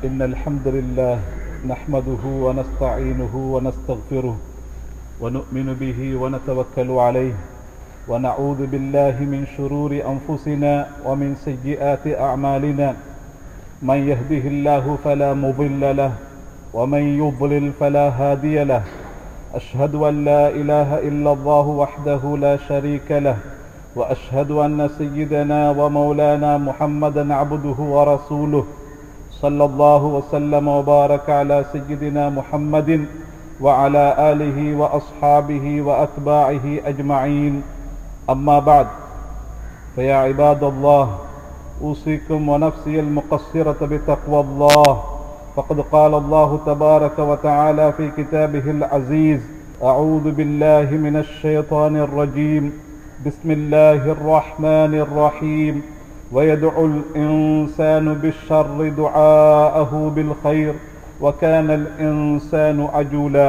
إن الحمد لله نحمده ونستعينه ونستغفره ونؤمن به ونتوكل عليه ونعوذ بالله من شرور أنفسنا ومن سيئات أعمالنا من يهده الله فلا مضل له ومن يضلل فلا هادي له أشهد أن لا إله إلا الله وحده لا شريك له وأشهد أن سيدنا ومولانا محمدا عبده ورسوله صلى الله وسلم وبارك على سيدنا محمد وعلى آله وأصحابه وأتباعه أجمعين أما بعد فيا عباد الله أوصيكم ونفسي المقصرة بتقوى الله فقد قال الله تبارك وتعالى في كتابه العزيز أعوذ بالله من الشيطان الرجيم بسم الله الرحمن الرحيم ويدعو الإنسان بالشر دعاءه بالخير وكان الإنسان عجولا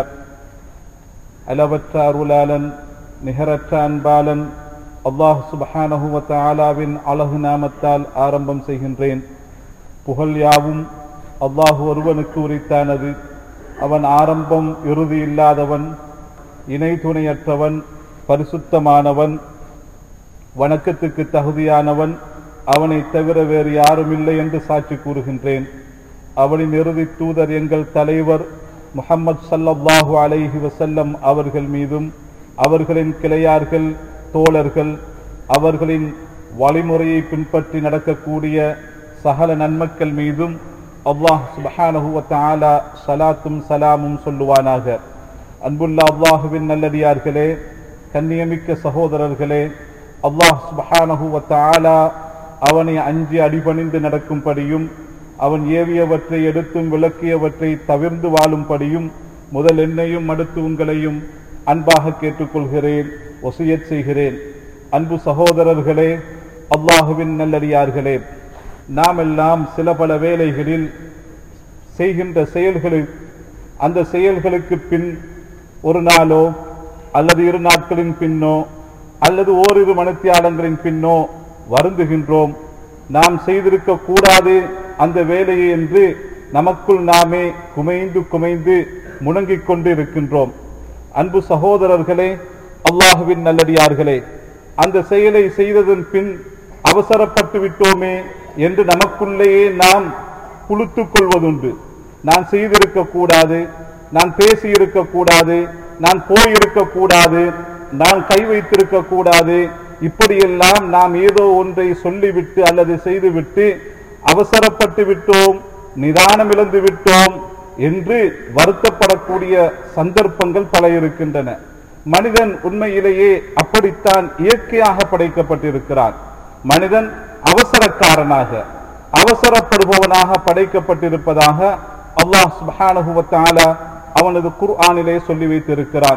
அளவற்ற அருளாளன் நிகரற்ற அன்பாளன் அல்லாஹ் சுபஹானஹு வ தஆலாவின் அழகு நாமத்தால் ஆரம்பம் செய்கின்றேன் புகழ் யாவும் அல்லாஹ் ஒருவனுக்கு உரித்தானது அவன் ஆரம்பம் இறுதி இல்லாதவன் இணை துணையற்றவன் பரிசுத்தமானவன் வணக்கத்துக்கு தகுதியானவன் அவனை தவிர வேறு யாரும் இல்லை என்று சாட்சி கூறுகின்றேன் அவனின் இறுதி தூதர் எங்கள் தலைவர் முஹம்மது சல்லல்லாஹு அலைஹி வசல்லம் அவர்கள் மீதும் அவர்களின் கிளையார்கள் தோழர்கள் அவர்களின் வழிமுறையை பின்பற்றி நடக்கக்கூடிய சகல நன்மக்கள் மீதும் அல்லாஹ் சுபஹானஹு வ தஆலா சலாத்தும் சலாமும் சொல்லுவானாக அன்புள்ள அல்லாஹுவின் நல்லடியார்களே கண்ணியமிக்க சகோதரர்களே அல்லாஹ் சுபஹானஹு வ தஆலா அவனை அஞ்சி அடிபணிந்து நடக்கும்படியும் அவன் ஏவியவற்றை எடுத்தும் விளக்கியவற்றை தவிர்ந்து வாழும்படியும் முதல் என்னையும் அடுத்து உங்களையும் அன்பாக கேட்டுக்கொள்கிறேன் ஒசியத் செய்கிறேன் அன்பு சகோதரர்களே அல்லாஹுவின் நல்லடியார்களே நாம் எல்லாம் சில பல வேளைகளில் செய்கின்ற செயல்களில் அந்த செயல்களுக்கு பின் ஒரு நாளோ அல்லது இரு நாட்களின் பின்னோ அல்லது ஓரிரு மணித்தியாலங்களின் பின்னோ வருந்துகின்றோம் நாம் செய்திருக்க கூடாது அந்த வேலையை என்று நமக்குள் நாமே குமைந்து குமைந்து முணங்கிக் கொண்டு இருக்கின்றோம் அன்பு சகோதரர்களே அல்லாஹுவின் நல்லடியார்களே அந்த செயலை செய்ததன் பின் அவசரப்பட்டு விட்டோமே என்று நமக்குள்ளேயே நாம் புழுத்துக் கொள்வதுண்டு நான் செய்திருக்க கூடாது நான் பேசியிருக்க கூடாது நான் போயிருக்க கூடாது நான் கை வைத்திருக்க கூடாது இப்படியெல்லாம் நாம் ஏதோ ஒன்றை சொல்லிவிட்டு அல்லது செய்துவிட்டு அவசரப்பட்டு விட்டோம் நிதானம் இழந்து விட்டோம் என்று வருத்தப்படக்கூடிய சந்தர்ப்பங்கள் பல இருக்கின்றன மனிதன் உண்மையிலேயே அப்படித்தான் இயற்கையாக படைக்கப்பட்டிருக்கிறான் மனிதன் அவசரக்காரனாக அவசரப்படுபவனாக படைக்கப்பட்டிருப்பதாக அல்லாஹ் சுபானுவத்தால அவனது குர்ஆனிலே சொல்லி வைத்திருக்கிறான்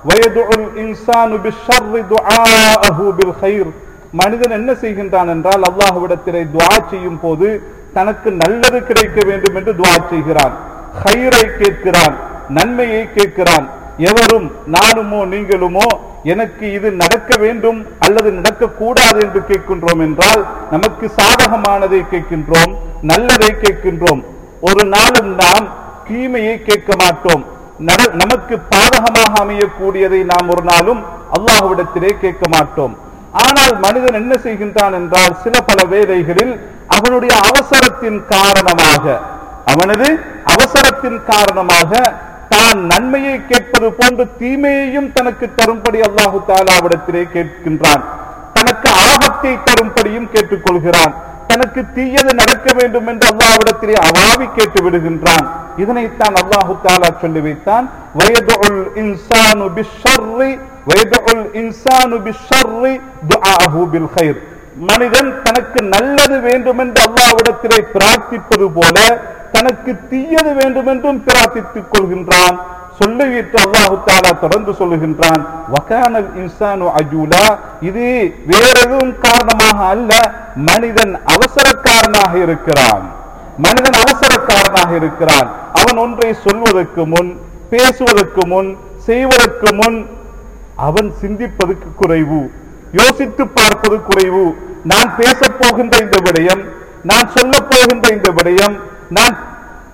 மனிதன் என்ன செய்கின்றான் என்றால் அல்லாஹுவிடத்திலே துவா செய்யும் போது தனக்கு நல்லது கிடைக்க வேண்டும் என்று துவா செய்கிறான் ஹைரை கேட்கிறான் நன்மையை கேட்கிறான் எவரும் நானுமோ நீங்களுமோ எனக்கு இது நடக்க வேண்டும் அல்லது நடக்க கூடாது என்று கேட்கின்றோம் என்றால் நமக்கு சாதகமானதை கேட்கின்றோம் நல்லதை கேட்கின்றோம் ஒரு நாளும் நாம் தீமையை கேட்க மாட்டோம் நமக்கு பாதகமாக அமையக்கூடியதை நாம் ஒரு நாளும் அல்லாஹுவிடத்திலே கேட்க மாட்டோம் ஆனால் மனிதன் என்ன செய்கின்றான் என்றால் சில பல வேலைகளில் அவனுடைய அவசரத்தின் காரணமாக அவனது அவசரத்தின் காரணமாக தான் நன்மையை கேட்பது போன்று தீமையையும் தனக்கு தரும்படி அல்லாஹு தாலாவிடத்திலே கேட்கின்றான் தனக்கு ஆபத்தை தரும்படியும் கேட்டுக்கொள்கிறான் தனக்கு தீயது நடக்க வேண்டும் என்று அல்லாவிடத்திலே அவாவி கேட்டு விடுகின்றான் இதனைத்தான் அல்லாஹு தாலா சொல்லி வைத்தான் வயதுல் இன்சானு பிஷர்ரி வயதுல் இன்சானு பிஷர்ரி துஆஹு பில் கைர் மனிதன் தனக்கு நல்லது வேண்டும் என்று அல்லாவிடத்திலே பிரார்த்திப்பது போல தனக்கு தீயது வேண்டும் என்றும் பிரார்த்தித்துக் கொள்கின்றான் சொல்லிவிட்டு அல்லாஹு தாலா தொடர்ந்து சொல்லுகின்றான் வகானல் இன்சானு அஜூலா இது வேற எதுவும் காரணமாக அல்ல மனிதன் அவசரக்காரனாக இருக்கிறான் மனிதன் அவசரக்காரனாக இருக்கிறான் அவன் ஒன்றை சொல்வதற்கு முன் பேசுவதற்கு முன் செய்வதற்கு முன் அவன் சிந்திப்பதற்கு குறைவு யோசித்து பார்ப்பது குறைவு நான் பேசப் போகின்ற இந்த விடயம் நான் சொல்லப் போகின்ற இந்த விடயம் நான்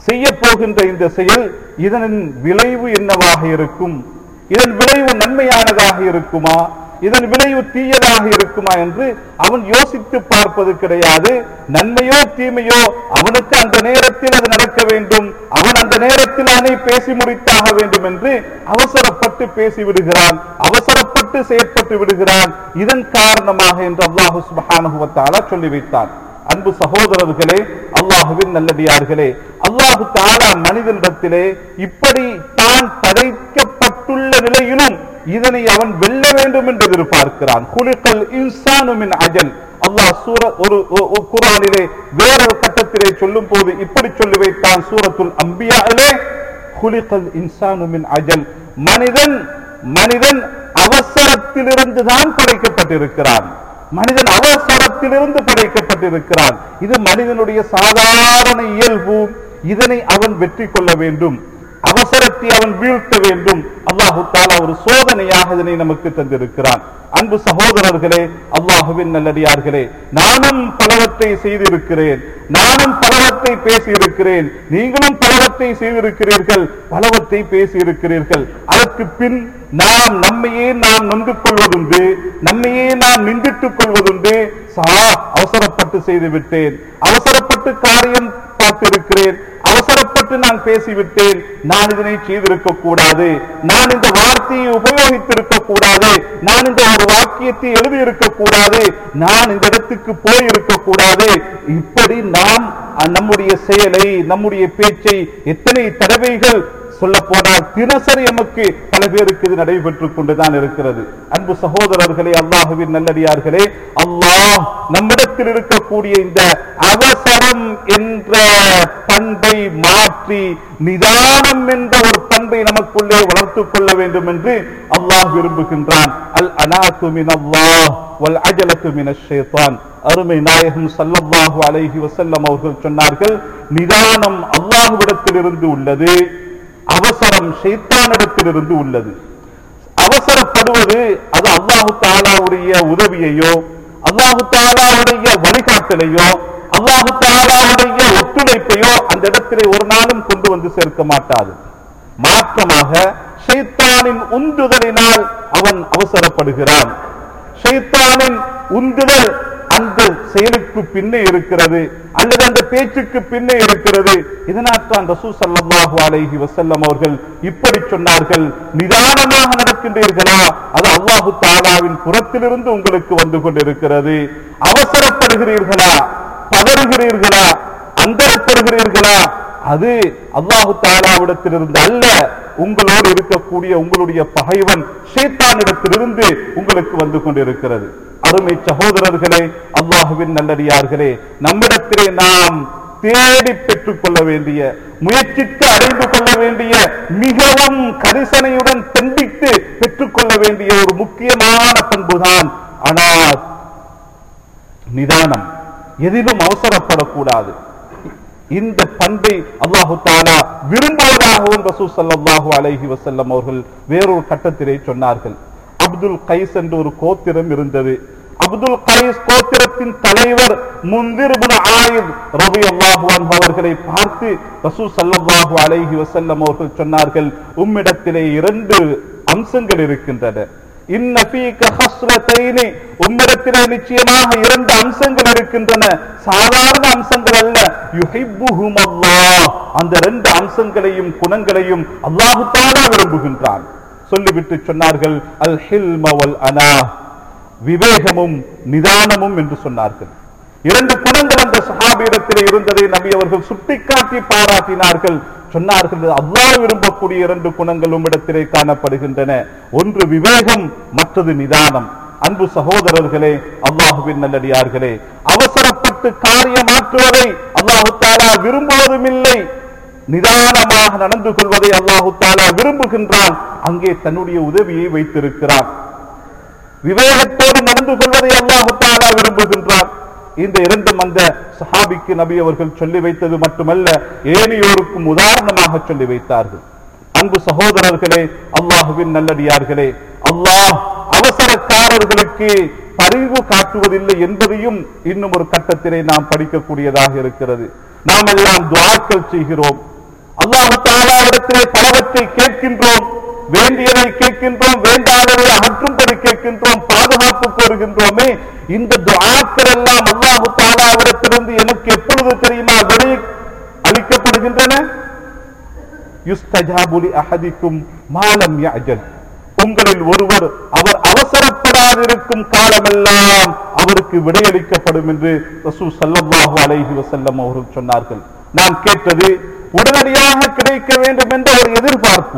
செய்ய போகின்ற இந்த செயல் இதன் விளைவு என்னவாக இருக்கும் இதன் விளைவு நன்மையானதாக இருக்குமா இதன் விளைவு தீயதாக இருக்குமா என்று அவன் யோசித்து பார்ப்பது கிடையாது நன்மையோ தீமையோ அவனுக்கு அந்த நேரத்தில் அது நடக்க வேண்டும் அவன் அந்த நேரத்தில் அதனை பேசி முடித்தாக வேண்டும் என்று அவசரப்பட்டு பேசி விடுகிறான் அவசரப்பட்டு செயற்பட்டு விடுகிறான் இதன் காரணமாக என்று அல்லாஹு சுப்ஹானஹு வ தஆலா சொல்லி வைத்தான் அன்பு சகோதரர்களே அல்லாஹுவின் நல்லடியார்களே அல்லாஹு தாலா மனிதனிடத்திலே இப்படி தான் படைக்கப்பட்டுள்ள நிலையிலும் இதனை அவன் வெல்ல வேண்டும் என்று எதிர்பார்க்கிறான் குலிக்கல் இன்சானுமின் அஜல் அல்லாஹ் சூர ஒரு ஒ- ஒ- குர்ஆனிலே வேறொரு கட்டத்திலே சொல்லும் போது இப்படி சொல்லி வைத்தான் சூரத்துல் அம்பியாவிலே குலிக்கல் இன்சானுமின் அஜல் மனிதன் மனிதன் அவசரத்திலிருந்து தான் படைக்கப்பட்டிருக்கிறான் மனிதன் அவசரத்திலிருந்து படைக்கப்பட்டிருக்கிறான் இது மனிதனுடைய சாதாரண இயல்பு இதனை அவன் வெற்றி கொள்ள வேண்டும் அவசரத்தை அவன் வீழ்த்த வேண்டும் அல்லாஹு தாலா ஒரு சோதனையாக இதனை நமக்கு தந்திருக்கிறான் அன்பு சகோதரர்களே அல்லாஹுவின் நல்லடியார்களே நானும் பலவற்றை செய்திருக்கிறேன் நானும் பலவற்றை பேசியிருக்கிறேன் நீங்களும் பலவற்றை செய்திருக்கிறீர்கள் பலவற்றை பேசியிருக்கிறீர்கள் அதற்கு பின் நாம் நம்மையே நாம் நொந்து கொள்வதுண்டு நம்மையே நாம் நிந்திட்டுக் கொள்வதுண்டு சா அவசரப்பட்டு செய்து விட்டேன் அவசரப்பட்டு காரியம் பார்த்திருக்கிறேன் அவசரப்பட்டு நான் பேசிவிட்டேன் நான் இதனை செய்திருக்க கூடாது நான் இந்த வார்த்தையை உபயோகித்திருக்க கூடாது நான் இந்த ஒரு வாக்கியத்தை எழுதியிருக்க கூடாது நான் இந்த இடத்துக்கு போயிருக்க கூடாது இப்படி நாம் அஹ், நம்முடைய செயலை நம்முடைய பேச்சை எத்தனை தடவைகள் சொல்ல போனால் தினசரி நமக்கு பல பேருக்கு இது நடைபெற்றுக் கொண்டுதான் இருக்கிறது அன்பு சகோதரர்களே அல்லாஹுவின் நல்லடியார்களே அல்லாஹ் நம்மிடத்தில் இருக்கக்கூடிய இந்த அவசரம் என்ற பண்பை மாற்றி நிதானம் என்ற ஒரு பண்பை நமக்குள்ளே வளர்த்துக் கொள்ள வேண்டும் என்று அல்லாஹ் விரும்புகின்றான் அல் அனாத்து மின் அல்லாஹ் வல் அஜலத்து மின ஷைத்தான் அருமை நாயகம் ஸல்லல்லாஹு அலைஹி வஸல்லம் அவர்கள் சொன்னார்கள் நிதானம் அல்லாஹ்விடத்திலிருந்து உள்ளது அவசரம் ஷைத்தானிடத்திலிருந்து உள்ளது அவசரப்படுவது அது அல்லாஹு தாலாவுடைய உதவியையோ அல்லாஹு தாலாவுடைய வழிகாட்டலையோ அல்லாஹு தாலாவுடைய ஒத்துழைப்பையோ அந்த இடத்திலே ஒரு நாளும் கொண்டு வந்து சேர்க்க மாட்டாது மாற்றமாக ஷைத்தானின் உந்துதலினால் அவன் அவசரப்படுகிறான் ஷைத்தானின் உந்துதல் அந்த செயலுக்கு பின்னே இருக்கிறது அல்லது அந்த பேச்சுக்கு பின்னே இருக்கிறது இதனால்தான் ரசூல் ஸல்லல்லாஹு அலைஹி வஸல்லம் அவர்கள் இப்படி சொன்னார்கள் நிதானமாக நடக்கின்றீர்களா அது அல்லாஹு தாலாவின் புறத்திலிருந்து உங்களுக்கு வந்து கொண்டிருக்கிறது அவசரப்படுகிறீர்களா பதறுகிறீர்களா அந்தரப்படுகிறீர்களா அது அல்லாஹு தாலாவிடத்திலிருந்து அல்ல உங்களோடு இருக்கக்கூடிய உங்களுடைய பகைவன் ஷேத்தானிடத்திலிருந்து உங்களுக்கு வந்து கொண்டிருக்கிறது அருமை சகோதரர்களே அல்லாஹுவின் நல்லடியார்களே நம்மிடத்திலே நாம் தேடி பெற்றுக் கொள்ள வேண்டிய முயற்சித்து அடைந்து கொள்ள வேண்டிய மிகவும் கரிசனையுடன் தண்டித்து பெற்றுக்கொள்ள வேண்டிய ஒரு முக்கியமான பண்புதான் ஆனால் நிதானம் எதிலும் அவசரப்படக்கூடாது இந்த பண்பை அல்லாஹு தாலா விரும்புவதாகவும் ரசூ ஸல்லல்லாஹு அலைஹி வஸல்லம் அவர்கள் வேறொரு கட்டத்திலே சொன்னார்கள் அப்துல் கைஸ் என்று ஒரு கோத்திரம் இருந்தது அப்துல் கைஸ் கோத்திரத்தின் தலைவர் முந்திர் இப்னு ஆயித் ரலியல்லாஹு அன்ஹு அவர்களை பார்த்து ரசூ ஸல்லல்லாஹு அலைஹி வஸல்லம் அவர்கள் சொன்னார்கள் உம்மிடத்திலே இரண்டு அம்சங்கள் இருக்கின்றன இன்ன ஃபீக ஹஸ்ரத்தைனி உம்மிடத்திலே நிச்சயமாக இரண்டு அம்சங்கள் இருக்கின்றன சாதாரண அம்சங்கள் அல்ல யுஹிப்புஹும் அல்லாஹ் அந்த ரெண்டு அம்சங்களையும் குணங்களையும் அல்லாஹு தாலா விரும்புகின்றான் சொல்லிவிட்டு சொன்னார்கள் அல் ஹில்ம வல் அனா விவேகமும் நிதானமும் என்று சொன்னார்கள் இரண்டு குணங்கள் அந்த சஹாபியிடத்தில் இருந்ததை நபி அவர்கள் சுட்டிக்காட்டி பாராட்டினார்கள் சொன்னார்கள் அல்லாஹ் விரும்பக்கூடிய இரண்டு குணங்களும் இடத்திலே காணப்படுகின்றன ஒன்று விவேகம் மற்றது நிதானம் அன்பு சகோதரர்களே அல்லாஹுவின் நல்லடியார்களே அவசரப்பட்டு காரியமாற்றுவதை அல்லாஹு தாலா விரும்புவதும் இல்லை நிதானமாக நடந்து கொள்வதை அல்லாஹு தாலா விரும்புகின்றான் அங்கே தன்னுடைய உதவியை வைத்திருக்கிறான் விவேகத்தோடு நடந்து கொள்வதை அல்லாஹு தாலா விரும்புகின்றான் இந்த இரண்டும் அந்த சஹாபிக்கு நபி அவர்கள் சொல்லி வைத்தது மட்டுமல்ல ஏனையோருக்கும் உதாரணமாக சொல்லி வைத்தார்கள் அன்பு சகோதரர்களே அல்லாஹுவின் நல்லடியார்களே அல்லாஹ் அவசரக்காரர்களுக்கு பரிவு காட்டுவதில்லை என்பதையும் இன்னும் ஒரு கட்டத்திலே நாம் படிக்கக்கூடியதாக இருக்கிறது நாம் எல்லாம் துவாக்கள் செய்கிறோம் அல்லாஹு தாலாவிடத்திலே பலவற்றை கேட்கின்றோம் வேண்டியதை கேட்கின்றோம் வேண்டாததை அகற்றும்படி கேட்கின்றோம் பாதுகாப்பு கோருகின்றோமே இந்த துஆக்கள் எல்லாம் அல்லாஹு தாலாவிடத்திலிருந்து எனக்கு எப்பொழுது தெரியுமா விடை அளிக்கப்படுகின்றன யுஸ்தஜாபு லி அஹதிக்கும் மாலம் யஅஜல் உங்களில் ஒருவர் அவர் அவசரப்படாதிருக்கும் காலமெல்லாம் அவருக்கு விடையளிக்கப்படும் என்று ரசூல் ஸல்லல்லாஹு அலைஹி வஸல்லம் அவர்கள் சொன்னார்கள் நாம் கேட்டது உடனடியாக கிடைக்க வேண்டும் என்ற ஒரு எதிர்பார்ப்பு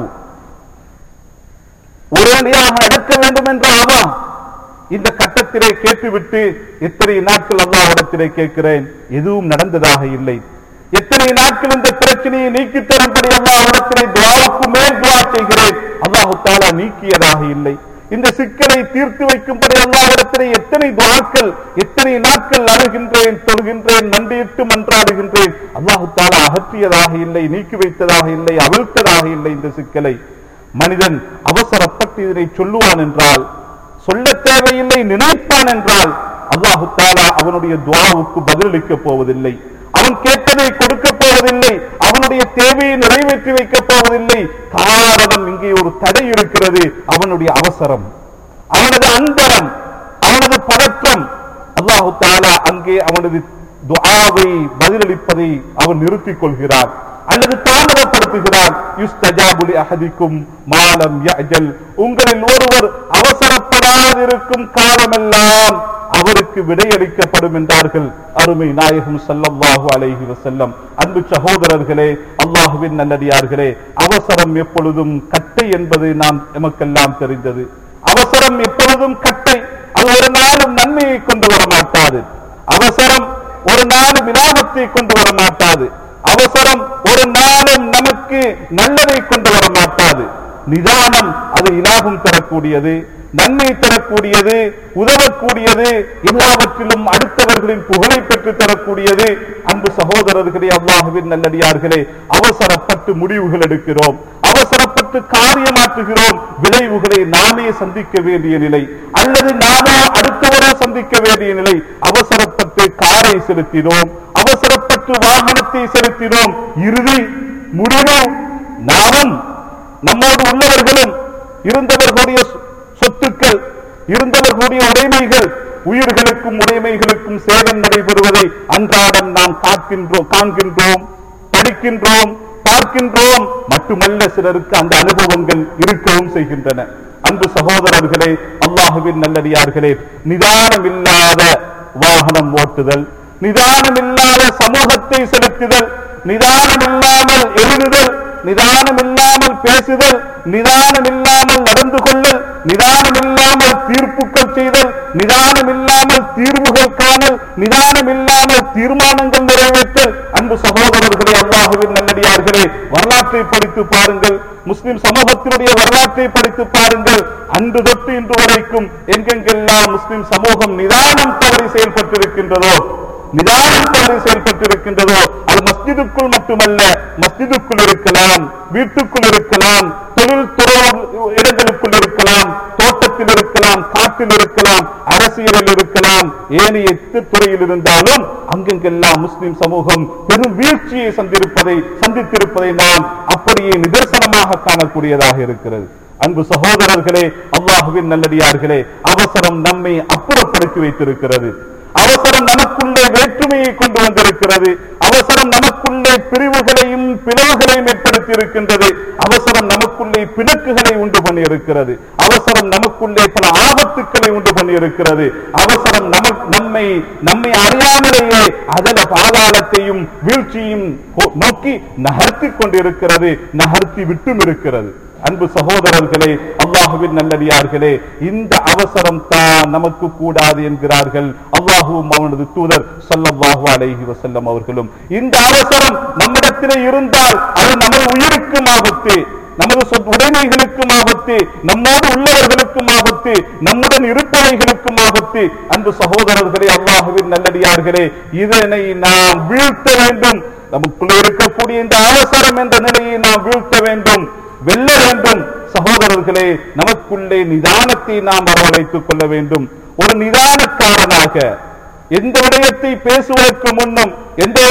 உடனடியாக நடக்க வேண்டும் என்ற ஆவா இந்த கட்டத்திலே கேட்டுவிட்டு எத்தனை நாட்கள் அல்லாஹ்விடத்திலே கேட்கிறேன் எதுவும் நடந்ததாக இல்லை எத்தனை நாட்கள் இந்த பிரச்சனையை நீக்கி தரும்படி அல்லாஹ்விடத்திலே துவாவுக்கு மேல் துவா செய்கிறேன் அல்லாஹு தாலா நீக்கியதாக இல்லை இந்த சிக்கலை தீர்த்து வைக்கும்படி அல்லாஹ்விடத்திலே எத்தனை துவாக்கள் எத்தனை நாட்கள் அழுகின்றேன் தொழுகின்றேன் மண்டியிட்டு மன்றாடுகின்றேன் அல்லாஹு தாலா அகற்றியதாக இல்லை நீக்கி வைத்ததாக இல்லை அவிழ்த்ததாக இல்லை இந்த சிக்கலை மனிதன் அவசரப்பட்டு இதனை சொல்லுவான் என்றால் சொல்ல தேவையில்லை நினைப்பான் என்றால் அல்லாஹு தாலா அவனுடைய துவாவுக்கு பதிலளிக்க போவதில்லை அவன் கேட்டதை கொடுக்க போவதில்லை அவனுடைய தேவையை நிறைவேற்றி வைக்கப் போவதில்லை காரணம் இங்கே ஒரு தடை இருக்கிறது அவனுடைய அவசரம் அவனது அந்தரம் அவனது பதற்றம் அல்லாஹு தாலா அங்கே அவனது துஆவை பதிலளிப்பதை அவன் நிறுத்திக் கொள்கிறான் அல்லது தாமதப்படுத்துகிறான் யுஸ்தஜாபு லி அஹதிக்கும் மாலம் யஅஜல் உங்களில் ஒருவர் அவசரப்படாதிருக்கும் காலமெல்லாம் அவருக்கு விடையளிக்கப்படும் என்றார்கள் அருமை நாயகம் ஸல்லல்லாஹு அலைஹி வஸல்லம் அன்பு சகோதரர்களே அல்லாஹுவின் நல்லடியார்களே அவசரம் எப்பொழுதும் கட்டை என்பது நாம் எமக்கெல்லாம் தெரிந்தது அவசரம் எப்பொழுதும் கட்டை அது ஒரு நாளும் நன்மையை கொண்டு வர மாட்டாது அவசரம் ஒரு நாளும் விலாபத்தை கொண்டு வர மாட்டாது அவசரம் ஒரு நாளும் நமக்கு நல்லதை கொண்டு வர மாட்டாது நிதானம் அது இலாபம் தரக்கூடியது நன்மை தரக்கூடியது உதவக்கூடியது எல்லாவற்றிலும் அடுத்தவர்களின் புகழை பெற்று தரக்கூடியது அன்பு சகோதரர்களே அல்லாஹுவின் நல்லடியார்களே அவசரப்பட்டு முடிவுகள் எடுக்கிறோம் அவசரப்பட்டு காரியமாற்றுகிறோம் விளைவுகளை நாமே சந்திக்க வேண்டிய நிலை அல்லது நாமே அடுத்தவரோ சந்திக்க வேண்டிய நிலை அவசரப்பட்டு காரை செலுத்தினோம் அவசரப்பட்டு வாகனத்தை செலுத்தினோம் இறுதி முடிவு நாமும் நம்மோடு உள்ளவர்களும் இருந்தவர்களுடைய சொ- சொத்துக்கள் இருந்தவர்களுடைய உடைமைகள் உயிர்களுக்கும் உடைமைகளுக்கும் சேதம் நடைபெறுவதை அன்றாடம் நாம் காக்கின்றோம் காண்கின்றோம் படிக்கின்றோம் பார்க்கின்றோம் மட்டுமல்ல சிலருக்கு அந்த அனுபவங்கள் இருக்கவும் செய்கின்றன அன்பு சகோதரர்களே அல்லாஹுவின் நல்லடியார்களே நிதானம் இல்லாத வாகனம் ஓட்டுதல் நிதானம் இல்லாத சமூகத்தை செலுத்துதல் நிதானம் இல்லாமல் எழுதுதல் நிதானம் இல்லாமல் பேசுதல் நிதானம் இல்லாமல் நடந்து கொள்ளல் நிதானம் இல்லாமல் தீர்ப்புகள் செய்தல் நிதானம் இல்லாமல் தீர்வுகள் காணல் நிதானம் இல்லாமல் தீர்மானங்கள் நிறைவேற்றல் அன்பு சகோதரர்களே அல்லாஹுவின் நல்லடியார்களே வரலாற்றை படித்து பாருங்கள் முஸ்லிம் சமூகத்தினுடைய வரலாற்றை படித்து பாருங்கள் அன்று தொட்டு இன்று வரைக்கும் எங்கெங்கெல்லாம் முஸ்லிம் சமூகம் நிதானம் தவறி செயல்பட்டிருக்கின்றதோ நிதானம் தவறி செயல்பட்டிருக்கின்றதோ அது மஸ்ஜிதுக்குள் மட்டுமல்ல மஸ்ஜிதுக்குள் இருக்கலாம் வீட்டுக்குள் இருக்கலாம் தொழில் துறை இடங்களுக்குள் இருக்கலாம் தோட்டத்தில் இருக்கலாம் காட்டில் இருக்கலாம் அரசியலில் இருக்கலாம் ஏனைய எட்டு துறையில் இருந்தாலும் அங்கெங்கெல்லாம் முஸ்லிம் சமூகம் பெரும் வீழ்ச்சியை சந்திருப்பதை சந்தித்திருப்பதை நாம் அப்படியே நிதர்சனமாக காணக்கூடியதாக இருக்கிறது அன்பு சகோதரர்களே அல்லாஹுவின் நல்லடியார்களே அவசரம் நம்மை அப்புறப்படுத்தி வைத்திருக்கிறது அவசரம் நமக்குள்ளே வேற்றுமையை கொண்டு வந்திருக்கிறது அவசரம் நமக்குள்ளே பிரிவுகளையும் பிளவுகளையும் ஏற்படுத்தி இருக்கின்றது அவசரம் நமக்குள்ளே பிணக்குகளை உண்டு பண்ணி இருக்கிறது அவசரம் நமக்குள்ளே பல ஆபத்துக்களை உண்டு பண்ணி இருக்கிறது அவசரம் நம நம்மை நம்மை அறியாமலேயே அதல பாதாளத்தையும் வீழ்ச்சியும் கொ- நோக்கி நகர்த்தி கொண்டிருக்கிறது நகர்த்தி விட்டும் இருக்கிறது அன்பு சகோதரர்களே அல்லாஹுவின் நல்லடியார்களே இந்த அவசரம் தான் நமக்கு கூடாது என்கிறார்கள் அல்லாஹுவும் அவனது தூதர் ஸல்லல்லாஹு அலைஹி வஸல்லம் அவர்களும் இந்த அவசரம் நம்மிடத்திலே இருந்தால் அது நமது உயிருக்கும் ஆபத்து நமது சொத் உடைமைகளுக்கும் ஆபத்து நம்மோடு உள்ளவர்களுக்கும் ஆபத்து நம்முடன் இருப்பவைகளுக்கும் ஆபத்து அன்பு சகோதரர்களே அல்லாஹுவின் நல்லடியார்களே இதனை நாம் வீழ்த்த வேண்டும் நமக்குள்ள இருக்கக்கூடிய இந்த அவசரம் என்ற நிலையை நாம் வீழ்த்த வேண்டும் வெல்ல வேண்டும் சகோதரர்களே நமக்குள்ளே நிதானத்தை நாம் வரவழைத்துக் கொள்ள வேண்டும் ஒரு நிதானக்காரனாக எந்த விடயத்தை பேசுவதற்கு முன்னும் எந்த ஒரு விடயத்தை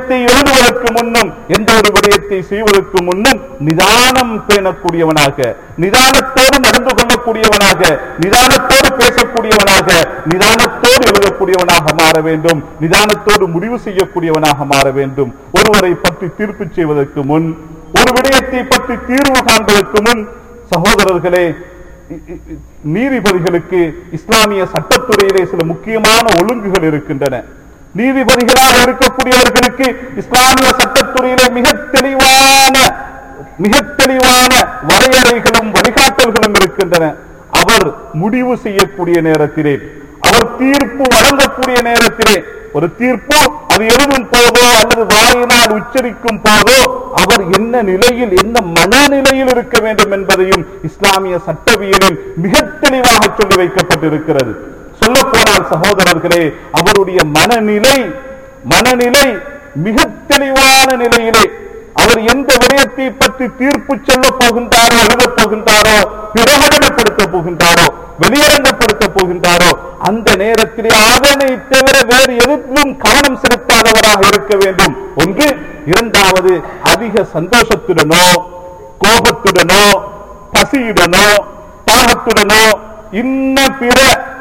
விடயத்தை எழுதுவதற்கு முன்னும் எந்த ஒரு விடயத்தை செய்வதற்கு முன்னும் நிதானம் பேணக்கூடியவனாக நிதானத்தோடு நடந்து கொள்ளக்கூடியவனாக நிதானத்தோடு பேசக்கூடியவனாக நிதானத்தோடு எழுதக்கூடியவனாக மாற வேண்டும் நிதானத்தோடு முடிவு செய்யக்கூடியவனாக மாற வேண்டும் ஒருவரை பற்றி தீர்ப்பு செய்வதற்கு முன் ஒரு விடயத்தை பற்றி தீர்வு காண்பதற்கு முன் சகோதரர்களே இ- இ- இ- நீதிபதிகளுக்கு இஸ்லாமிய சட்டத்துறையிலே சில முக்கியமான ஒழுங்குகள் இருக்கின்றன நீதிபதிகளாக இருக்கக்கூடியவர்களுக்கு இஸ்லாமிய சட்டத்துறையிலே மிக தெளிவான மிக தெளிவான வரையறைகளும் வழிகாட்டல்களும் இருக்கின்றன அவர் முடிவு செய்யக்கூடிய நேரத்திலே அவர் தீர்ப்பு வழங்கக்கூடிய நேரத்திலே ஒரு தீர்ப்பு அது எழுதும் போதோ அல்லது வாயினால் உச்சரிக்கும் போதோ அவர் என்ன நிலையில் என்ன மனநிலையில் இருக்க வேண்டும் என்பதையும் இஸ்லாமிய சட்டவியலில் மிக தெளிவாக சொல்லி வைக்கப்பட்டிருக்கிறது சொல்ல போனால் சகோதரர்களே அவருடைய மனநிலை மனநிலை மிக தெளிவான நிலையிலே அவர் எந்த விடயத்தை பற்றி தீர்ப்பு சொல்ல போகின்றாரோ எழுதப் போகின்றாரோ பிரகடனப்படுத்த போகின்றாரோ வெளியரங்கப்படுத்த போகின்றாரோ அந்த நேரத்திலே அதனை தவிர வேறு எதிலும் கவனம் செலுத்தாதவராக இருக்க வேண்டும் ஒன்று இரண்டாவது அதிக சந்தோஷத்துடனோ கோபத்துடனோ பசியுடனோ தாகத்துடனோ இன்ன பிற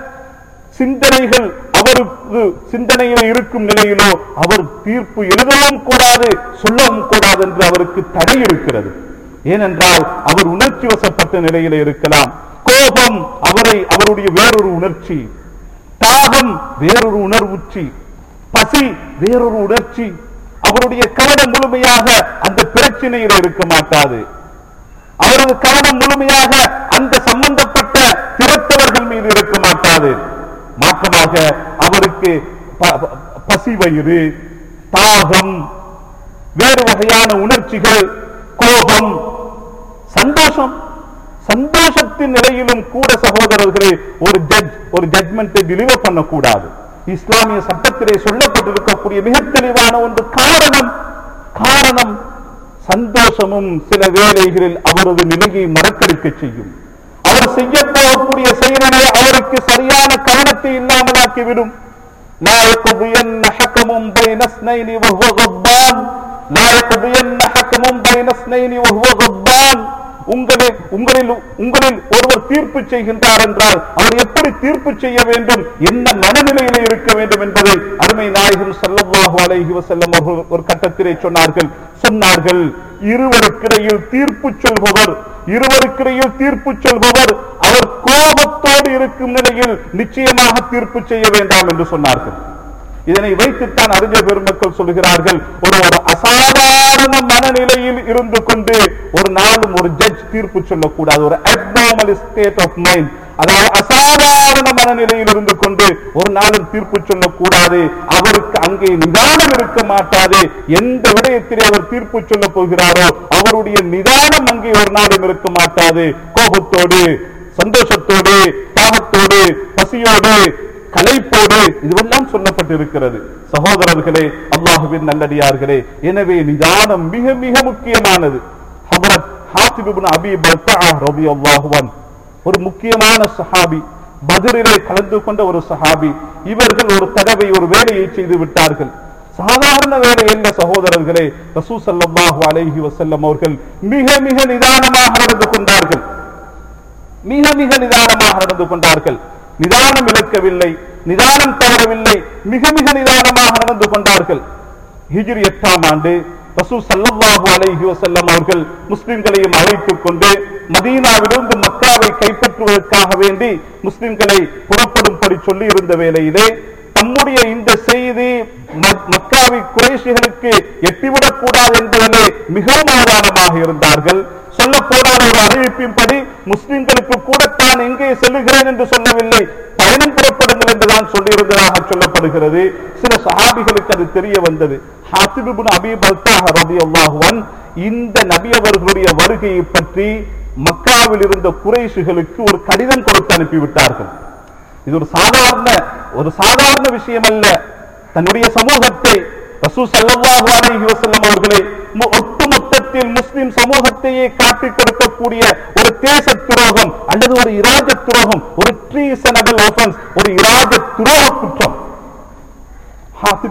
சிந்தனைகள் அவருக்கு சிந்தனையில் இருக்கும் நிலையிலோ அவர் தீர்ப்பு எழுதவும் கூடாது சொல்லவும் கூடாது என்று அவருக்கு தடை இருக்கிறது ஏனென்றால் அவர் உணர்ச்சி வசப்பட்ட நிலையில இருக்கலாம் கோபம் அவரை அவருடைய வேறொரு உணர்ச்சி தாகம் வேறொரு உணர்வுச்சி பசி வேறொரு உணர்ச்சி அவருடைய கவனம் முழுமையாக அந்த பிரச்சனையில் இருக்க மாட்டாது அவரது கவனம் முழுமையாக அந்த சம்பந்தப்பட்ட திறத்தவர்கள் மீது இருக்க மாட்டாது மாற்றமாக அவருக்கு ப- ப- பசி வயிறு தாகம் வேறு வகையான உணர்ச்சிகள் கோபம் சந்தோஷம் சந்தோஷத்தின் நிலையிலும் கூட சகோதரர்களே ஒரு ஜட்ஜ் ஒரு ஜட்மெண்ட்டை டெலிவர் பண்ணக்கூடாது இஸ்லாமிய சட்டத்திலே சொல்லப்பட்டிருக்கக்கூடிய மிக தெளிவான ஒன்று காரணம் காரணம் சந்தோஷமும் சில வேளைகளில் அவரது நிலையை மறக்கடிக்க செய்யும் அவர் செய்ய போகக்கூடிய செயலிலே அவருக்கு சரியான கவனத்தை இல்லாமலாக்கிவிடும் لا يقضين حكم بين اثنين وهو غضبان لا يقضين حكم بين اثنين وهو غضبان உங்களில் உங்களில் உங்களில் ஒருவர் தீர்ப்பு செய்கின்றார் என்றால் அவர் எப்படி தீர்ப்பு செய்ய வேண்டும் என்ன மனநிலையில இருக்க வேண்டும் என்பதை அருமை நாயகம் ஸல்லல்லாஹு அலைஹி வஸல்லம் அவர்கள் ஒரு கட்டத்திலே சொன்னார்கள் சொன்னார்கள் இருவருக்கிடையில் தீர்ப்பு சொல்பவர் இருவருக்கிடையில் தீர்ப்பு சொல்பவர் அவர் கோபத்தோடு இருக்கும் நிலையில் நிச்சயமாக தீர்ப்பு செய்ய வேண்டாம் என்று சொன்னார்கள் இதனை வைத்துத்தான் அறிஞர் பெருமக்கள் சொல்கிறார்கள் ஒரு ஒரு அசாதாரண மனநிலையில் இருந்து கொண்டு ஒரு நாளும் ஒரு ஜட்ஜ் தீர்ப்பு சொல்லக்கூடாது ஒரு abnormal ஸ்டேட் ஆஃப் மைண்ட் அதாவது அசாதாரண மனநிலையில் இருந்து கொண்டு ஒரு நாளும் தீர்ப்பு சொல்லக்கூடாது அவருக்கு அங்கே நிதானம் இருக்க மாட்டாது எந்த விடயத்திலே அவர் தீர்ப்பு சொல்ல போகிறாரோ அவருடைய நிதானம் அங்கே ஒரு நாளும் இருக்க மாட்டாது கோபத்தோடு சந்தோஷத்தோடு தாகத்தோடு பசியோடு கலைப்போடு இதுவெல்லாம் சொல்லப்பட்டிருக்கிறது சகோதரர்களே அல்லாஹுவின் நல்லடியார்களே எனவே நிதானம் மிக மிக முக்கியமானது ஹபரத் ஹாத்திப் இப்னு அபி பல்தஆ ரலியல்லாஹு அன்ஹு ஒரு முக்கியமான சஹாபி பத்ரிலே கலந்து கொண்ட ஒரு சஹாபி இவர்கள் ஒரு தடவை ஒரு வேலையை செய்து விட்டார்கள் சாதாரண வேலை அல்ல சகோதரர்களே ரசூ ஸல்லல்லாஹு அலைஹி வஸல்லம் அவர்கள் மிக மிக நிதானமாக நடந்து கொண்டார்கள் மிக மிக நிதானமாக நடந்து கொண்டார்கள் நிதானம் இழக்கவில்லை நிதானம் தவறவில்லை மிக மிக நிதானமாக நடந்து கொண்டார்கள் ஹிஜ்ரி எட்டாம் ஆண்டு ரசூ ஸல்லல்லாஹு அலைஹி வஸல்லம் அவர்கள் முஸ்லிம்களையும் அழைத்துக் கொண்டு மதீனாவிலிருந்து மக்காவை கைப்பற்றுவதற்காக வேண்டி முஸ்லிம்களை புறப்படும்படி சொல்லி இருந்த வேளையிலே தம்முடைய இந்த செய்தி ம- மக்காவி குறைஷிகளுக்கு எட்டிவிடக் கூடாது என்பதிலே மிகவும் அவதானமாக இருந்தார்கள் சொல்ல போனால் ஒரு அறிவிப்பின்படி முஸ்லிம்களுக்கு கூட தான் எங்கே செல்லுகிறேன் என்று சொல்லவில்லை பயணம் புறப்படுங்கள் என்றுதான் சொல்லியிருந்ததாக சொல்லப்படுகிறது சில சஹாபிகளுக்கு அது தெரிய வந்தது ஹாத்திப் இப்னு அபீ பல்தாஹ் ரலியல்லாஹு அன்ஹு இந்த நபி அவர்களுடைய வருகையை பற்றி மக்காவில் இருந்த குறைஷிகளுக்கு ஒரு கடிதம் கொடுத்து அனுப்பிவிட்டார்கள் இது ஒரு சாதாரண ஒரு சாதாரண விஷயம் அல்ல தன்னுடைய சமூகத்தை ரசூ ஸல்லல்லாஹு அலைஹி வஸல்லம் அவர்களை மு- ஒட்டுமொத்தத்தில் முஸ்லிம் சமூகத்தையே காட்டிக் கொடுக்கக்கூடிய ஒரு தேச துரோகம் அல்லது ஒரு இராஜ துரோகம் ஒரு ட்ரீசனபிள் ஒஃபென்ஸ் ஒரு இராஜ துரோக குற்றம் ஹாத்திப்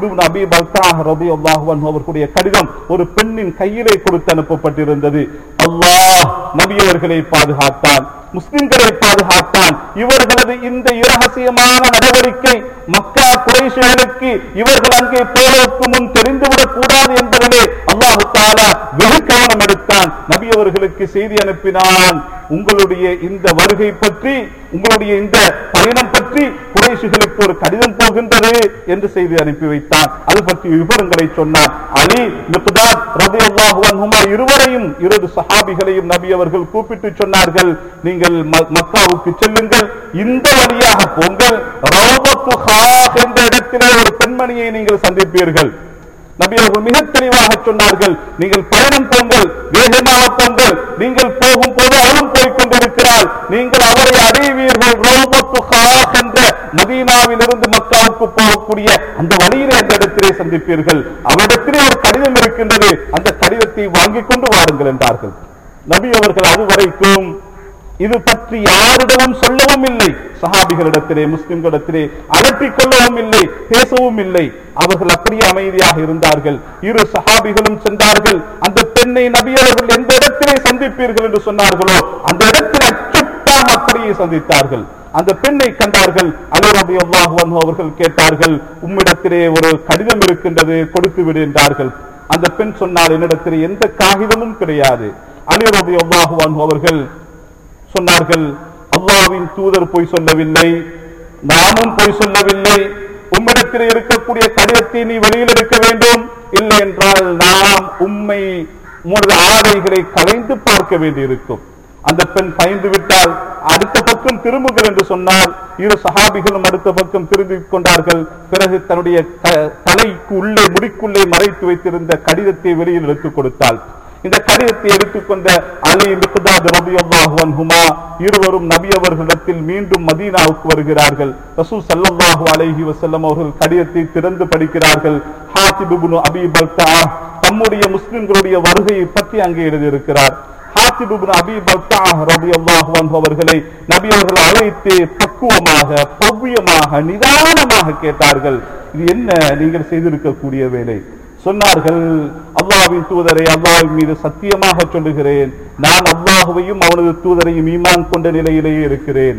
ஹாத்திப் இப்னு அபி பல்தா ரலியல்லாஹு அன்ஹு அவர்களுடைய கடிதம் ஒரு பெண்ணின் கையிலே கொடுத்து அனுப்பப்பட்டிருந்தது அல்லாஹ் நபி அவர்களை பாதுகாத்தான் முஸ்லிம்களை பாதுகாத்தான் இவர்களது இந்த இரகசியமான நடவடிக்கை மக்கா குறைஷிகளுக்கு இவர்கள் அங்கே போவதற்கு முன் தெரிந்துவிடக் கூடாது என்பதிலே அல்லாஹு தாலா வெகு கவனம் எடுத்தான் நபி அவர்களுக்கு செய்தி அனுப்பினான் உங்களுடைய இந்த வருகை பற்றி உங்களுடைய இந்த பயணம் பற்றி குறைஷிகளுக்கு ஒரு கடிதம் போகின்றது என்று செய்தி அனுப்பி வைத்தான் அது பற்றி விவரங்களை சொன்னான் அலி மிக்தாத் ரலியல்லாஹு அன்ஹுமா இருவரையும் இரு சஹாபிகளையும் நபி அவர்கள் கூப்பிட்டு சொன்னார்கள் நீங்கள் ம- மக்காவுக்கு செல்லுங்கள் இந்த வழியாக போங்கள் ரௌபத்து ஹாக் என்ற இடத்திலே ஒரு பெண்மணியை நீங்கள் சந்திப்பீர்கள் நபி அவர்கள் மிக தெளிவாக சொன்னார்கள் நீங்கள் பயணம் போங்கள் வேகமாக போங்கள் நீங்கள் போகும் போது அவரும் போய்க் கொண்டிருக்கிறார் நீங்கள் அவரை அடைவீர்கள் ரௌபத்து ஹாக் என்ற மதீனாவிலிருந்து மக்காவுக்கு போகக்கூடிய அந்த வழியிலே அந்த இடத்திலே சந்திப்பீர்கள் அவரிடத்திலே ஒரு கடிதம் இருக்கின்றது அந்த கடிதத்தை வாங்கிக் கொண்டு வாருங்கள் என்றார்கள் நபி அவர்கள் அதுவரைக்கும் இது பற்றி யாரிடமும் சொல்லவும் இல்லை சஹாபிகளிடத்திலே முஸ்லிம்களிடத்திலே அலட்டிக் கொள்ளவும் இல்லை பேசவும் இல்லை அவர்கள் அப்படியே அமைதியாக இருந்தார்கள் இரு சஹாபிகளும் சென்றார்கள் அந்த பெண்ணை நபி அவர்கள் எந்த இடத்திலே சந்திப்பீர்கள் என்று சொன்னார்களோ அந்த இடத்தில் அச்சுட்டாக அப்படியே சந்தித்தார்கள் அந்த பெண்ணை கண்டார்கள் அலி ரலியல்லாஹு அன்ஹு அவர்கள் கேட்டார்கள் உம்மிடத்திலே ஒரு கடிதம் இருக்கின்றது கொடுத்து விடு என்றார்கள் அந்த பெண் சொன்னால் என்னிடத்திலே எந்த காகிதமும் கிடையாது அலி ரலியல்லாஹு அன்ஹு அவர்கள் சொன்னார்கள் அல்லாஹ்வின் தூதர் பொய் சொல்லவில்லை நாமும் பொய் சொல்லவில்லை உம்மிடத்தில் இருக்கக்கூடிய கடிதத்தை நீ வெளியில் எடுக்க வேண்டும் இல்லை என்றால் நாம் உம்மை உமது ஆடைகளை கலைந்து பார்க்க வேண்டியிருக்கும் அந்த பெண் பயந்து விட்டால் அடுத்த பக்கம் திரும்புங்கள் என்று சொன்னால் இரு சஹாபிகளும் அடுத்த பக்கம் திரும்பிக் கொண்டார்கள் பிறகு தன்னுடைய க- தலைக்கு உள்ளே முடிக்குள்ளே மறைத்து வைத்திருந்த கடிதத்தை வெளியில் எடுத்துக் கொடுத்தாள் இந்த கடிதத்தை எடுத்துக்கொண்ட அலி மிக்தாத் ரலியல்லாஹு அன்ஹுமா இருவரும் நபி அவர்களிடத்தில் மீண்டும் மதீனாவுக்கு வருகிறார்கள் ரசூல் ஸல்லல்லாஹு அலைஹி வஸல்லம் அவர்கள் கடிதத்தை திறந்து படிக்கிறார்கள் ஹாத்திப் இப்னு அபீ பல்தா தம்முடைய முஸ்லிம்களுடைய வருகையை பற்றி அங்கே எழுதியிருக்கிறார் ஹாத்திப் இப்னு அபீ பல்தா ரலியல்லாஹு அன்ஹு அவர்களை நபி அவர்கள் அழைத்து பக்குவமாக பவ்யமாக நிதானமாக கேட்டார்கள் இது என்ன நீங்கள் செய்திருக்கக்கூடிய வேலை சொன்னார்கள் அல்லாஹ்வின் தூதரை அல்லாஹ்வின் மீது சத்தியமாக சொல்லுகிறேன் நான் அல்லாஹுவையும் அவனது தூதரையும் ஈமான் கொண்ட நிலையிலேயே இருக்கிறேன்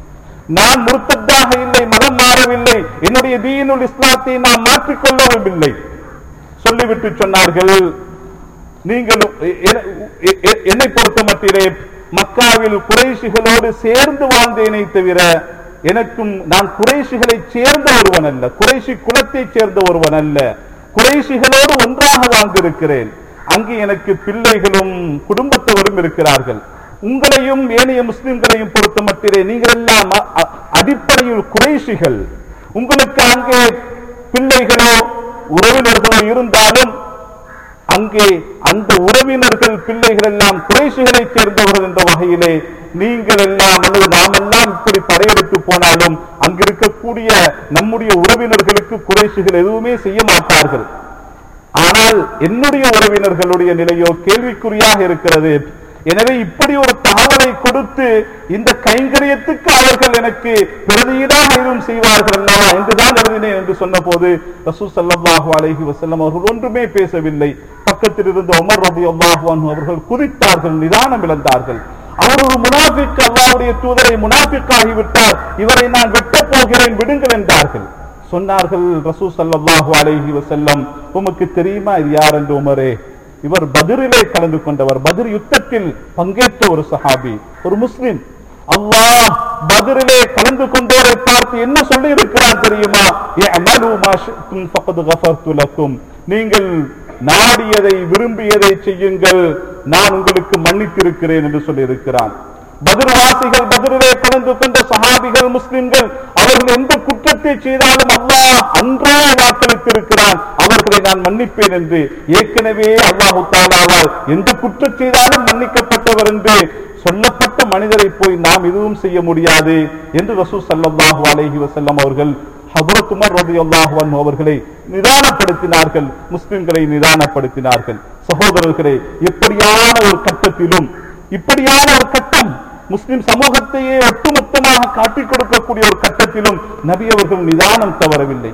நான் முர்த்தத்தாக இல்லை மனம் மாறவில்லை என்னுடைய தீனுல் இஸ்லாத்தை நான் மாற்றிக்கொள்ளவும் இல்லை சொல்லிவிட்டு சொன்னார்கள் நீங்களும் எ- எ- எ- எ- என்னை பொறுத்த மட்டிலே மக்காவில் குறைஷிகளோடு சேர்ந்து வாழ்ந்தேனே தவிர எனக்கும் நான் குறைஷிகளை சேர்ந்த ஒருவன் அல்ல குறைஷி குலத்தைச் சேர்ந்த ஒருவன் அல்ல குறைஷிகளோடு ஒன்றாக வாழ்ந்திருக்கிறேன் அங்கே எனக்கு பிள்ளைகளும் குடும்பத்தவரும் இருக்கிறார்கள் உங்களையும் ஏனைய முஸ்லிம்களையும் பொறுத்த மட்டிலே நீங்கள் எல்லாம் அ- அ- அடிப்படையில் குறைஷிகள் உங்களுக்கு அங்கே பிள்ளைகளோ உறவினர்களோ இருந்தாலும் அங்கே அந்த உறவினர்கள் பிள்ளைகள் எல்லாம் குறைஷிகளை சேர்ந்தவர்கள் என்ற வகையிலே நீங்கள் எல்லாம் அல்லது நாம் எல்லாம் இப்படி படையெடுத்து போனாலும் அங்கு இருக்கக்கூடிய நம்முடைய உறவினர்களுக்கு குறைஷிகள் எதுவுமே செய்ய மாட்டார்கள் ஆனால் என்னுடைய உறவினர்களுடைய நிலையோ கேள்விக்குறியாக இருக்கிறது எனவே இப்படி ஒரு தகவலை கொடுத்து இந்த கைங்கரியத்துக்கு அவர்கள் எனக்கு பிரதியீடாக எதுவும் செய்வார்கள் அல்லவா என்றுதான் எழுதினேன் என்று சொன்னபோது ரசூல் ஸல்லல்லாஹு அலைஹி வஸல்லம் அவர்கள் ஒன்றுமே பேசவில்லை பக்கத்தில் இருந்த உமர் ரலியல்லாஹு அன்ஹு அவர்கள் குதித்தார்கள் நிதானம் இழந்தார்கள் அவர் ஒரு முனாஃபிக் அல்லாஹ்வுடைய தூதரை முனாஃபிக்காகி விட்டார் இவரை நான் வெட்டப் போகிறேன் விடுங்கள் என்றார்கள் சொன்னார்கள் ரசூல் ஸல்லல்லாஹு அலைஹி வஸல்லம் உமக்கு தெரியுமா இது யார் என்று உமரே இவர் பதிரிலே கலந்து கொண்டவர் பதிர் யுத்தத்தில் பங்கேற்ற ஒரு சஹாபி ஒரு முஸ்லிம் அல்லாஹ் பதிரிலே கலந்து கொண்டோரை பார்த்து என்ன சொல்லி இருக்கிறார் தெரியுமா "இஅமலு மா ஷி'தும் ஃபகத் கஃபர்து லக்கும்." நீங்கள் நாடியதை விரும்பியதை செய்யுங்கள் நான் உங்களுக்கு மன்னித்திருக்கிறேன் என்று சொல்லி இருக்கிறான் பதிர்வாசிகள் பதிரிலே கலந்து கொண்ட சஹாபிகள் முஸ்லிம்கள் அவர்கள் எந்த குற்றத்தை செய்தாலும் அல்லாஹ் அன்றே வாக்களித்திருக்கிறான் அவர்களை நான் மன்னிப்பேன் என்று ஏற்கனவே அல்லாஹு தாலாவால் எந்த குற்றம் செய்தாலும் மன்னிக்கப்பட்டவர் என்று சொல்லப்பட்ட மனிதரை போய் நாம் எதுவும் செய்ய முடியாது என்று ரசூல் ஸல்லல்லாஹு அலைஹி வஸல்லம் அவர்கள் ஹபரத் உமர் ரலியல்லாஹு அன்ஹு அவர்களை நிதானப்படுத்தினார்கள் முஸ்லிம்களை நிதானப்படுத்தினார்கள் சகோதரர்களே எப்படியான ஒரு கட்டத்திலும் இப்படியான ஒரு கட்டம் முஸ்லிம் சமூகத்தையே ஒட்டுமொத்தமாக காட்டிக் கொடுக்கக்கூடிய ஒரு கட்டத்திலும் நபி அவர்கள் நிதானம் தவறவில்லை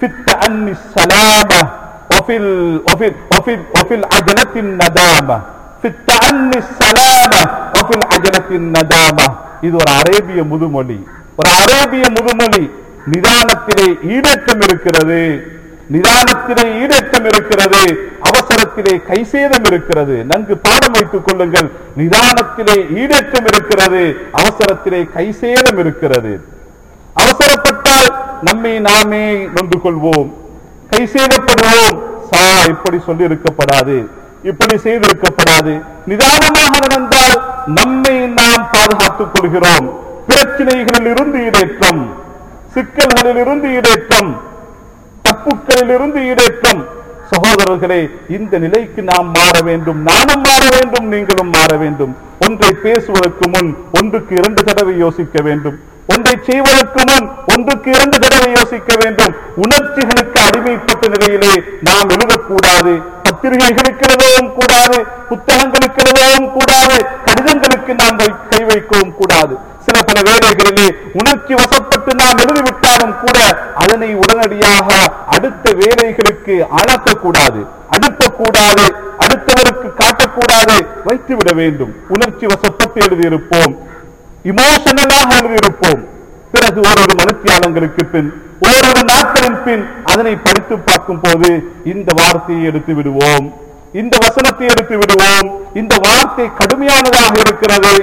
في التأني السلامة وفي ال... وفي وفي وفي العجلة الندامة في التأني السلامة وفي العجلة الندامة இது ஒரு அரேபிய முதுமொழி ஒரு அரேபிய முதுமொழி நிதானத்திலே ஈடேற்றம் இருக்கிறது நிதானத்திலே ஈடேற்றம் இருக்கிறது அவசரத்திலே கைசேதம் இருக்கிறது நன்கு பாடம் வைத்துக் கொள்ளுங்கள் நிதானத்திலே ஈடேற்றம் இருக்கிறது அவசரத்திலே கைசேதம் இருக்கிறது அவசரப்பட்டால் நம்மை நாமே நொந்து கொள்வோம் கை செய்தப்படுவோம் சா இப்படி சொல்லி இருக்கப்படாது இப்படி செய்திருக்கப்படாது நிதானமாக நடந்தால் நம்மை நாம் பாதுகாத்துக் கொள்கிறோம் பிரச்சனைகளில் இருந்து ஈடேற்றம் சிக்கல்களில் இருந்து ஈடேற்றம் தப்புக்களில் இருந்து ஈடேற்றம் சகோதரர்களே இந்த நிலைக்கு நாம் மாற வேண்டும் நானும் மாற வேண்டும் நீங்களும் மாற வேண்டும் ஒன்றை பேசுவதற்கு முன் ஒன்றுக்கு இரண்டு தடவை யோசிக்க வேண்டும் ஒன்றை செய்வதற்கு முன் ஒன்றுக்கு இரண்டு தடவை யோசிக்க வேண்டும் உணர்ச்சிகளுக்கு அடிமைப்பட்ட நிலையிலே நாம் எழுதக்கூடாது பத்திரிகைகளுக்கு எழுதவும் கூடாது புத்தகங்களுக்கு எழுதவும் கூடாது கடிதங்களுக்கு நாம் வை- கை வைக்கவும் கூடாது சில பல வேலைகளிலே உணர்ச்சி வசப்பட்டு நாம் எழுதிவிட்டாலும் கூட அதனை உடனடியாக அடுத்த வேலைகளுக்கு அழக்கக்கூடாது அனுப்பக்கூடாது அடுத்தவருக்கு காட்டக்கூடாது வைத்துவிட வேண்டும் உணர்ச்சி வசப்பட்டு எழுதியிருப்போம் இமோஷனலாக எழுதியிருப்போம் பிறகு ஓரொரு மனுத்தியாளங்களுக்கு பின் ஓரொரு நாட்களின் பின் அதனை படித்து பார்க்கும் போது இந்த வார்த்தையை எடுத்து விடுவோம் இந்த வசனத்தை எடுத்து விடுவோம் இந்த வார்த்தை கடுமையானதாக இருக்கிறது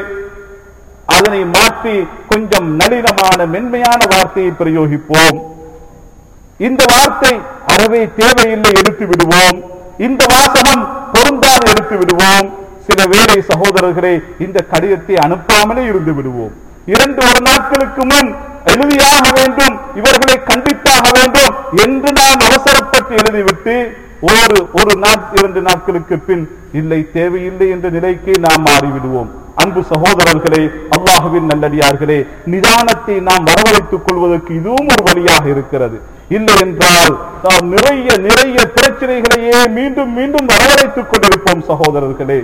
அதனை மாற்றி கொஞ்சம் நளினமான மென்மையான வார்த்தையை பிரயோகிப்போம் இந்த வார்த்தை அறவே தேவையில்லை எடுத்து விடுவோம் இந்த வாசகம் பொருந்தாது எடுத்து விடுவோம் சில வேளை சகோதரர்களே இந்த கடிதத்தை அனுப்பாமலே இருந்து விடுவோம் இரண்டு ஒரு நாட்களுக்கு முன் எழுதியாக வேண்டும் இவர்களை கண்டித்தாக வேண்டும் என்று நாம் அவசரப்பட்டு எழுதிவிட்டு ஒரு ஒரு நாட் இரண்டு நாட்களுக்கு பின் இல்லை தேவையில்லை என்ற நிலைக்கு நாம் மாறிவிடுவோம் அன்பு சகோதரர்களே அல்லாஹுவின் நல்லடியார்களே நிதானத்தை நாம் வரவழைத்துக் கொள்வதற்கு இதுவும் ஒரு வழியாக இருக்கிறது இல்லை என்றால் நாம் நிறைய நிறைய பிரச்சனைகளையே மீண்டும் மீண்டும் வரவழைத்துக் கொண்டிருப்போம் சகோதரர்களே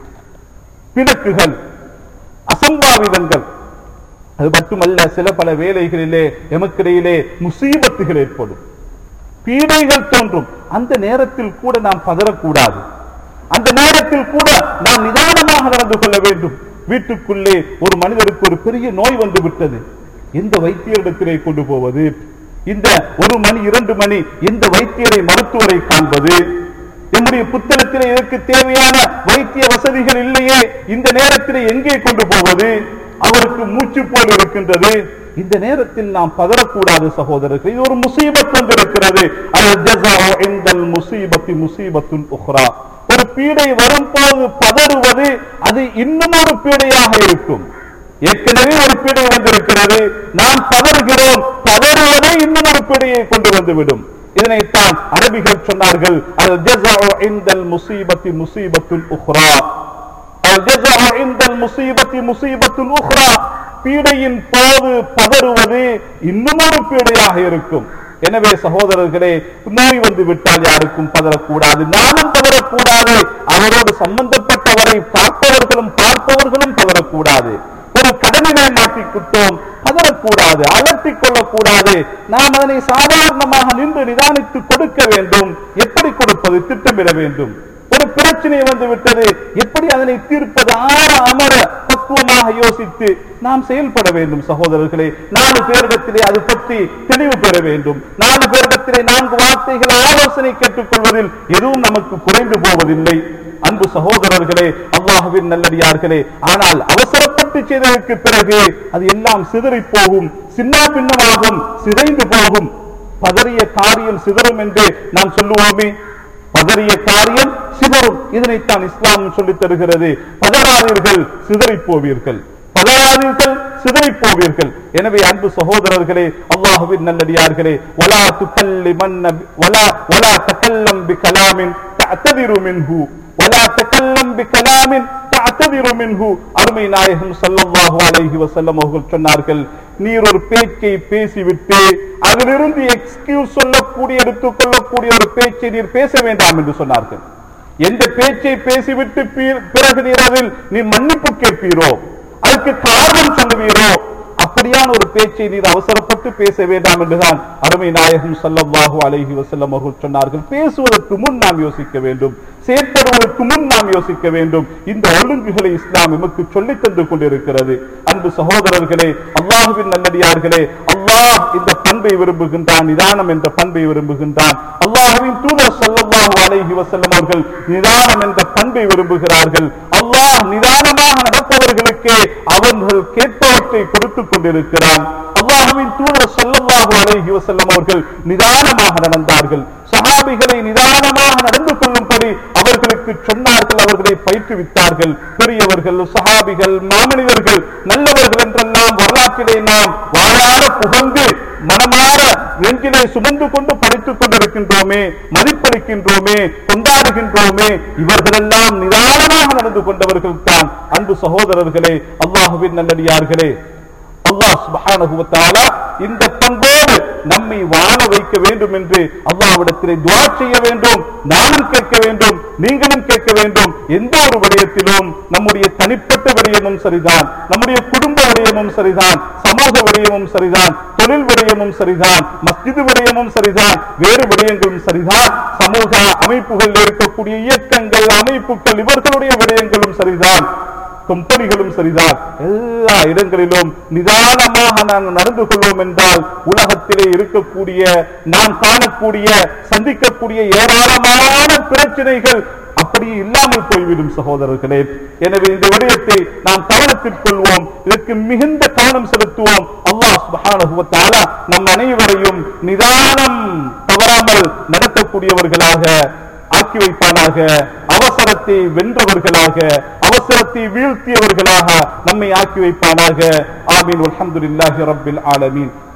பிணக்குகள் அசம்பாவிதங்கள் அது மட்டுமல்ல சில பல வேலைகளிலே எமக்கிடையிலே முசீபத்துகள் ஏற்படும் பீடைகள் தோன்றும் அந்த நேரத்தில் கூட நாம் பதறக்கூடாது அந்த நேரத்தில் கூட நாம் நிதானமாக நடந்து கொள்ள வேண்டும் வீட்டுக்குள்ளே ஒரு மனிதருக்கு ஒரு பெரிய நோய் வந்து விட்டது எந்த வைத்தியரிடத்திலே கொண்டு போவது இந்த ஒரு மணி இரண்டு மணி எந்த வைத்தியரை மருத்துவரை காண்பது என்னுடைய புத்தகத்திலே இதற்கு தேவையான வைத்திய வசதிகள் இல்லையே இந்த நேரத்திலே எங்கே கொண்டு போவது அவருக்கு மூச்சு போல் இருக்கின்றது இந்த நேரத்தில் நாம் பதறக்கூடாது சகோதரர்கள் இது ஒரு முசீபத் வந்திருக்கிறது அல் ஜஸாஉ இன்தல் முசீபத்தி முசீபத்துன் உஹ்ரா ஒரு பீடை வரும்போது பதறுவது அது இன்னும் ஒரு பீடையாக இருக்கும் ஏற்கனவே ஒரு பீடை வந்திருக்கிறது நாம் பதறுகிறோம் பதறுவதே இன்னும் ஒரு பீடையை கொண்டு வந்துவிடும் இதனைத்தான் அரபிகள் சொன்னார்கள் அல் ஜஸாஉ இன்தல் முசீபத்தி முசீபத்துல் உஹ்ரா அல் ஜஸாஉ இன்தல் முசீபத்தி முசீபத்துல் உஹ்ரா பீடையின் போது பதறுவது இன்னும் ஒரு பீடையாக இருக்கும் எனவே சகோதரர்களே நோய் வந்து விட்டால் யாருக்கும் பதறக்கூடாது நானும் பதறக்கூடாது அவரோடு சம்பந்தப்பட்டவரை பார்ப்பவர்களும் பார்ப்பவர்களும் பதறக்கூடாது ஒரு கடனினை மாட்டிக்கிட்டோம் பதறக்கூடாது அலட்டிக் கொள்ளக்கூடாது நாம் அதனை சாதாரணமாக நின்று நிதானித்து கொடுக்க வேண்டும் எப்படி கொடுப்பது திட்டமிட வேண்டும் ஒரு பிரச்சனை வந்து விட்டது எப்படி அதனை தீர்ப்பது ஆற அமர பக்குவமாக யோசித்து நாம் செயல்பட வேண்டும் சகோதரர்களே நாலு பேரிடத்திலே அது பற்றி தெளிவு பெற வேண்டும் நாலு பேரிடத்திலே நான்கு வார்த்தைகள் ஆலோசனை கேட்டுக்கொள்வதில் எதுவும் நமக்கு குறைந்து போவதில்லை அன்பு சகோதரர்களே அல்லாஹுவின் நல்லடியார்களே ஆனால் அவசரப்பட்டு செய்ததற்கு பிறகு அது எல்லாம் சிதறி போகும் சின்ன பின்னமாகும் சிதைந்து போகும் பதறிய காரியம் சிதறும் என்று நாம் சொல்லுவோமே பதறிய காரியம் சிதறும் இதனைத்தான் இஸ்லாம் சொல்லித் தருகிறது பதறாதீர்கள் சிதறி போவீர்கள் பதறாதீர்கள் சிதறி போவீர்கள் எனவே அன்பு சகோதரர்களே அல்லாஹுவின் நல்லடியார்களே வலா துக்கல்லிமன்ன பி- வலா வலா தக்கல்லம் பிகலாமின் தஅததிரு மின்ஹு வலா தக்கல்லம் பிகலாமின் தஅததிரு மின்ஹு அருமை நாயகம் ஸல்லல்லாஹு அலைஹி வஸல்லம் அவர்கள் சொன்னார்கள் நீர் ஒரு பேச்சை பேசிவிட்டு அதிலிருந்து எக்ஸ்கியூஸ் சொல்லக்கூடிய எடுத்துக்கொள்ளக்கூடிய ஒரு பேச்சை நீர் பேச வேண்டாம் என்று சொன்னார்கள் எந்த பேச்சை பேசிவிட்டு பி- பிறகு நீர் அதில் நீ மன்னிப்பு கேட்பீரோ அதுக்கு காரணம் சொல்லுவீரோ அப்படி அப்படியான ஒரு பேச்சை நீர் அவசரப்பட்டு பேச வேண்டாம் என்றுதான் அருமை நாயகம் ஸல்லல்லாஹு அலைஹி வஸல்லம் அவர்கள் சொன்னார்கள் பேசுவதற்கு முன் நாம் யோசிக்க வேண்டும் செயற்படுவதற்கு முன் நாம் யோசிக்க வேண்டும் இந்த ஒழுங்குகளை இஸ்லாம் எமக்கு சொல்லித் தந்து கொண்டிருக்கிறது அன்பு சகோதரர்களே அல்லாஹுவின் நல்லடியார்களே அல்லாஹ் இந்த பண்பை விரும்புகின்றான் நிதானம் என்ற பண்பை விரும்புகின்றான் அல்லாஹுவின் தூதர் ஸல்லல்லாஹு அலைஹி வஸல்லம் அவர்கள் நிதானம் என்ற பண்பை விரும்புகிறார்கள் அல்லாஹ் நிதானமாக நடப்பவர்களுக்கே அவர்கள் கேட்பவற்றை கொடுத்துக் கொண்டிருக்கிறான் அல்லாஹுவின் தூதர் ஸல்லல்லாஹு அலைஹி வஸல்லம் அவர்கள் நிதானமாக நடந்தார்கள் சஹாபிகளை நிதானமாக நடந்து கொள்ளும்படி அவர்களுக்கு சொன்னார்கள் அவர்களை பயிற்றுவித்தார்கள் பெரியவர்கள் சஹாபிகள் மாமனிதர்கள் நல்லவர்கள் என்றெல்லாம் வரலாற்றிலே நாம் வாழார புகழ்ந்து மனமாற நெஞ்சிலே சுமந்து கொண்டு படித்துக் கொண்டிருக்கின்றோமே மதிப்பளிக்கின்றோமே கொண்டாடுகின்றோமே இவர்களெல்லாம் நிதானமாக நடந்து கொண்டவர்கள் தான் அன்பு சகோதரர்களே அல்லாஹுவின் நல்லடியார்களே அல்லாஹ் சுப்ஹானஹு வ தஆலா இந்த பண்போடு நம்மை வாழ வைக்க வேண்டும் என்று அல்லாஹ்விடத்திலே துஆ செய்ய வேண்டும் நானும் கேட்க வேண்டும் நீங்களும் கேட்க வேண்டும் எந்த ஒரு விடயத்திலும் நம்முடைய தனிப்பட்ட விடயமும் சரிதான் நம்முடைய குடும்ப விடயமும் சரிதான் சமூக விடயமும் சரிதான் தொழில் விடயமும் சரிதான் மஸ்ஜிது விடயமும் சரிதான் வேறு விடயங்களும் சரிதான் சமூக அமைப்புகளில் இருக்கக்கூடிய இயக்கங்கள் அமைப்புகள் இவர்களுடைய விடயங்களும் சரிதான் கம்பெனிகளும் சரிதான் எல்லா இடங்களிலும் நிதானமாக நாம் நடந்து கொள்வோம் என்றால் உலகத்திலே இருக்கக்கூடிய நாம் காணக்கூடிய சந்திக்கக்கூடிய ஏராளமான பிரச்சனைகள் அப்படியே இல்லாமல் போய்விடும் சகோதரர்களே எனவே இந்த விடயத்தை நாம் கவனத்தில் கொள்வோம் இதற்கு மிகுந்த கவனம் செலுத்துவோம் அல்லாஹ் சுப்ஹானஹு வ தஆலா நம் அனைவரையும் நிதானம் தவறாமல் நடக்கக்கூடியவர்களாக ஆக்கி வைப்பானாக அவசரத்தை வென்றவர்களாக அவசரத்தை வீழ்த்தியவர்களாக நம்மை ஆக்கி வைப்பானாக ஆமீன் அல்ஹம்துலில்லாஹி ரப்பில் ஆலமீன்